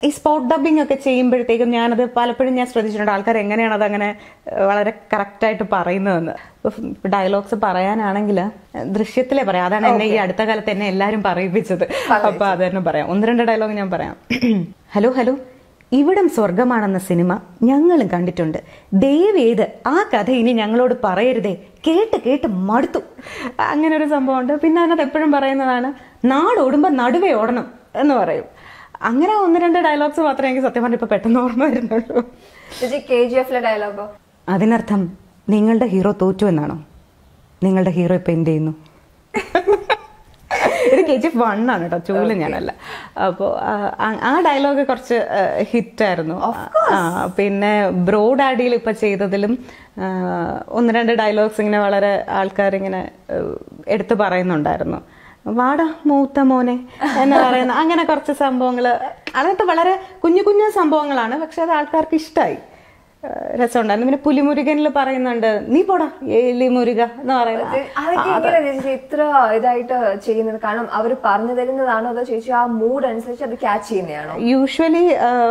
ഈ spot dubbing ഒക്കെ ചെയ്യുമ്പോഴത്തേക്കും ഞാനത് പലപ്പോഴും ഞാൻ ശ്രദ്ധിച്ചിട്ടുണ്ട് ആൾക്കാർ എങ്ങനെയാണ് അതങ്ങനെ ഏഹ്, വളരെ കറക്റ്റായിട്ട് പറയുന്നതെന്ന് ഡയലോഗ്സ് പറയാനാണെങ്കിൽ ദൃശ്യത്തിലെ പറയാം അതാണ് എന്നെ ഈ അടുത്ത കാലത്ത് എന്നെ എല്ലാവരും പറയിപ്പിച്ചത് അപ്പൊ അത് തന്നെ പറയാം ഒന്ന് രണ്ട് ഡയലോഗ് ഞാൻ പറയാം ഹലോ ഹലോ ഇവിടം സ്വർഗമാണെന്ന സിനിമ ഞങ്ങളും കണ്ടിട്ടുണ്ട് ദയവേത് ആ കഥ ഇനി ഞങ്ങളോട് പറയരുതേ കേട്ട് കേട്ട് മടുത്തു അങ്ങനെ ഒരു സംഭവമുണ്ട് പിന്നെ അതിനകത്ത് എപ്പോഴും പറയുന്നതാണ് നാട് ഓടുമ്പോൾ നടുവേ ഓടണം എന്ന് പറയും അങ്ങനെ ഒന്ന് രണ്ട് ഡയലോഗ്സ് മാത്രമേ എനിക്ക് സത്യം പറഞ്ഞാൽ ഇപ്പൊ പെട്ടെന്ന് ഓർമ്മ വരുന്നുള്ളൂ ചേച്ചി കെ ജി എഫിലെ ഡയലോഗോ അതിനർത്ഥം നിങ്ങളുടെ ഹീറോ തോറ്റു എന്നാണോ നിങ്ങളുടെ ഹീറോ ഇപ്പൊ എന്ത് ചെയ്യുന്നു ഇത് കെ ജി എഫ് വൺ ആണ് കേട്ടോ ചൂല് ഞാനല്ല അപ്പോൾ ആ ഡയലോഗ് കുറച്ച് ഹിറ്റായിരുന്നു പിന്നെ ബ്രോ ഡാഡിയിൽ ഇപ്പൊ ചെയ്തതിലും ആ, ഒന്ന് രണ്ട് ഡയലോഗ്സ് ഇങ്ങനെ വളരെ ആൾക്കാർ ഇങ്ങനെ എടുത്തു പറയുന്നുണ്ടായിരുന്നു വാടാ മൂത്ത മോനെ എന്ന് പറയുന്ന അങ്ങനെ കുറച്ച് സംഭവങ്ങൾ അതൊക്കെ വളരെ കുഞ്ഞു കുഞ്ഞു സംഭവങ്ങളാണ് പക്ഷെ അത് ആൾക്കാർക്ക് ഇഷ്ടമായി രസമുണ്ടായിരുന്നു പിന്നെ പുലിമുരുകനിൽ പറയുന്നുണ്ട് നീ പോടാ എലി മുരുക എന്ന് പറയുന്നത് അതൊക്കെ എങ്ങനെയാ ചേച്ചി ഇത്ര ഇതായിട്ട് ചെയ്യുന്നത് കാരണം അവർ പറഞ്ഞു തരുന്നതാണോ അതോ ചേച്ചി ആ മൂഡ് അനുസരിച്ച് അത് ക്യാച്ച് ചെയ്യുന്നതാണോ യൂഷ്വലി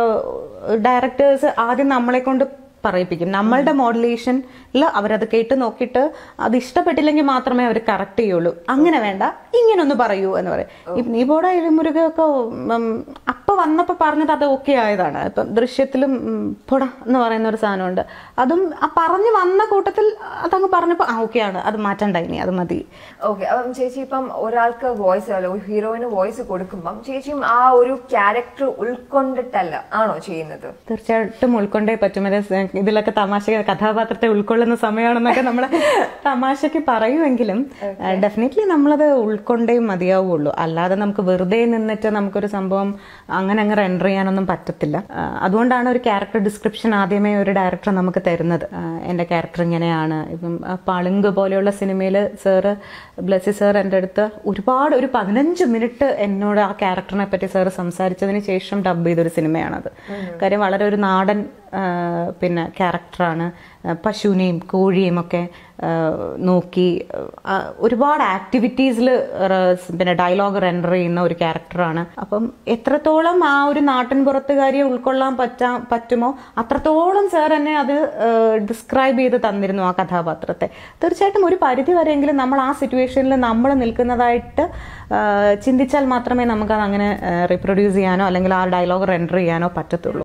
ഡയറക്ടേഴ്സ് ആദ്യം നമ്മളെ കൊണ്ട് പറയിപ്പിക്കും നമ്മളുടെ മോഡുലേഷനിൽ അവരത് കേട്ട് നോക്കിയിട്ട് അത് ഇഷ്ടപ്പെട്ടില്ലെങ്കിൽ മാത്രമേ അവർ കറക്റ്റ് ചെയ്യുള്ളൂ അങ്ങനെ വേണ്ട ഇങ്ങനെ ഒന്ന് പറയൂ എന്ന് പറയും ഇപ്പം നീ പോടാ എലിമുരുകൊക്കെ അപ്പൊ വന്നപ്പോ പറഞ്ഞത് അത് ഓക്കെ ആയതാണ് ഇപ്പം ദൃശ്യത്തിലും ഉം, പോടാ എന്ന് പറയുന്ന ഒരു സാധനമുണ്ട് അതും ആ പറഞ്ഞു വന്ന കൂട്ടത്തിൽ അതങ്ങ് പറഞ്ഞപ്പോ ആ ഓക്കെ ആണ് അത് മാറ്റണ്ട ഇനി അത് മതി ഓക്കെ അപ്പം ചേച്ചി ഇപ്പം ഒരാൾക്ക് വോയിസ് അല്ല ഒരു ഹീറോയിന് വോയിസ് കൊടുക്കുമ്പം ചേച്ചിയും ആ ഒരു ക്യാരക്ടർ ഉൾക്കൊണ്ടിട്ടല്ല ആണോ ചെയ്യുന്നത് തീർച്ചയായിട്ടും ഉൾക്കൊണ്ടേ പറ്റും ഇത് സ- ഇതിലൊക്കെ തമാശ കഥാപാത്രത്തെ ഉൾക്കൊള്ളുന്ന സമയമാണെന്നൊക്കെ നമ്മൾ തമാശക്ക് പറയുമെങ്കിലും ഡെഫിനറ്റ്ലി നമ്മളത് ഉൾക്കൊണ്ടേ മതിയാവുള്ളൂ അല്ലാതെ നമുക്ക് വെറുതെ നിന്നിട്ട് നമുക്കൊരു സംഭവം അങ്ങനെ അങ്ങ് റെൻഡർ ചെയ്യാനൊന്നും പറ്റത്തില്ല ആ, അതുകൊണ്ടാണ് ഒരു ക്യാരക്ടർ ഡിസ്ക്രിപ്ഷൻ ആദ്യമേ ഒരു ഡയറക്ടർ നമുക്ക് തരുന്നത് ആ, എൻ്റെ ക്യാരക്ടർ ഇങ്ങനെയാണ് ഇപ്പം ആ, പളുങ്ക് പോലെയുള്ള സിനിമയിൽ സാറ് ബ്ലസ്സി സാർ എൻ്റെ അടുത്ത് ഒരുപാട് ഒരു പതിനഞ്ച് മിനിറ്റ് എന്നോട് ആ ക്യാരക്ടറിനെ പറ്റി സാറ് സംസാരിച്ചതിന് ശേഷം ഡബ് ചെയ്തൊരു സിനിമയാണത് കാര്യം വളരെ ഒരു നാടൻ ആ, പിന്നെ ക്യാരക്ടറാണ് ആ, പശുവിനെയും കോഴിയെയും ഒക്കെ ആ, നോക്കി ആ, ഒരുപാട് ആക്ടിവിറ്റീസിൽ പിന്നെ ഡയലോഗ് റെൻഡർ ചെയ്യുന്ന ഒരു ക്യാരക്ടറാണ് അപ്പം എത്രത്തോളം ആ ഒരു നാട്ടിൻ പുറത്തുകാരിയെ ഉൾക്കൊള്ളാൻ പറ്റാ പറ്റുമോ അത്രത്തോളം സാർ എന്നെ അത് ഡിസ്ക്രൈബ് ചെയ്ത് തന്നിരുന്നു ആ കഥാപാത്രത്തെ തീർച്ചയായിട്ടും ഒരു പരിധി വരെയെങ്കിലും നമ്മൾ ആ സിറ്റുവേഷനിൽ നമ്മൾ നിൽക്കുന്നതായിട്ട് ആ, ചിന്തിച്ചാൽ മാത്രമേ നമുക്കത് അങ്ങനെ റീപ്രൊഡ്യൂസ് ചെയ്യാനോ അല്ലെങ്കിൽ ആ ഡയലോഗ് റെൻഡർ ചെയ്യാനോ പറ്റത്തുള്ളൂ